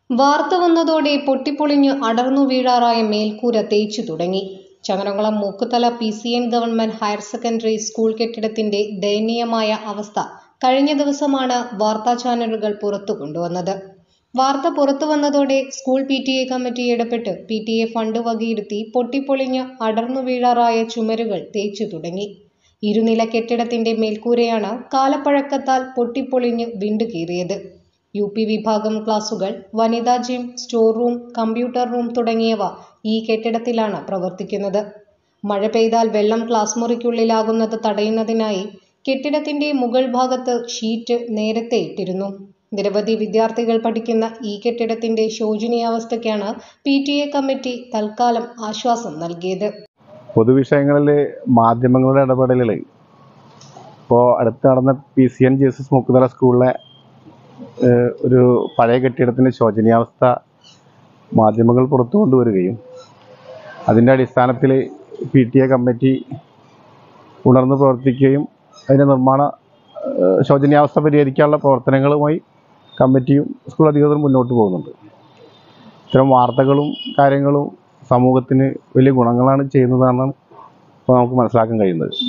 വാർത്ത വന്നതോടെ പൊട്ടിപ്പൊളിഞ്ഞ് അടർന്നു വീഴാറായ മേൽക്കൂര തേച്ചു തുടങ്ങി Changaramkulam Mookkuthala P C N government higher secondary school കെട്ടിടത്തിന്റെ ദയനീയമായ അവസ്ഥ കഴിഞ്ഞ ദിവസമാണ് വാർത്താ ചാനലുകൾ പുറത്തു കൊണ്ടുവന്നത് വാർത്ത പുറത്തു വന്നതോടെ school P T A committee ഇടപെട്ട് പി ടി എ ഫണ്ട് വകയിരുത്തി പൊട്ടിപ്പൊളിഞ്ഞ് അടർന്നു വീഴാറായ ചുമരുകൾ തേച്ചു തുടങ്ങി ഇരുനില കെട്ടിടത്തിന്റെ മേൽക്കൂരയാണ് കാലപ്പഴക്കത്താൽ പൊട്ടിപ്പൊളിഞ്ഞ് വിണ്ടുകീറിയത് യു പി വിഭാഗം ക്ലാസുകൾ വനിതാ gym store room computer room തുടങ്ങിയവ ഈ കെട്ടിടത്തിലാണ് പ്രവർത്തിക്കുന്നത് മഴ പെയ്താൽ വെള്ളം ക്ലാസ് മുറിക്കുള്ളിലാകുന്നത് തടയുന്നതിനായി കെട്ടിടത്തിന്റെ മുകൾ ഭാഗത്ത് ഷീറ്റ് നേരത്തെ ഇട്ടിരുന്നു നിരവധി വിദ്യാർത്ഥികൾ പഠിക്കുന്ന ഈ കെട്ടിടത്തിന്റെ ശോചനീയാവസ്ഥയ്ക്കാണ് പി ടി എ കമ്മിറ്റി തൽക്കാലം ആശ്വാസം നൽകിയത് പൊതുവിഷയങ്ങളിൽ മാധ്യമങ്ങളുടെ ഇടപെടലുകൾ ഇപ്പോൾ അടുത്ത് നടന്ന P C N G S S Mukkuthala സ്കൂളിലെ ഏഹ്, ഒരു പഴയ കെട്ടിടത്തിൻ്റെ ശോചനീയാവസ്ഥ മാധ്യമങ്ങൾ പുറത്തു കൊണ്ടുവരികയും അതിൻ്റെ അടിസ്ഥാനത്തിൽ പി ടി എ കമ്മിറ്റി ഉണർന്ന് പ്രവർത്തിക്കുകയും അതിൻ്റെ നിർമ്മാണ ഏഹ്, ശോചനീയാവസ്ഥ പരിഹരിക്കാനുള്ള പ്രവർത്തനങ്ങളുമായി കമ്മിറ്റിയും സ്കൂൾ അധികൃതരും മുന്നോട്ട് പോകുന്നുണ്ട് ഇത്തരം വാർത്തകളും കാര്യങ്ങളും സമൂഹത്തിന് വലിയ ഗുണങ്ങളാണ് ചെയ്യുന്നതെന്നാണ് ഇപ്പോൾ നമുക്ക് മനസ്സിലാക്കാൻ കഴിയുന്നത്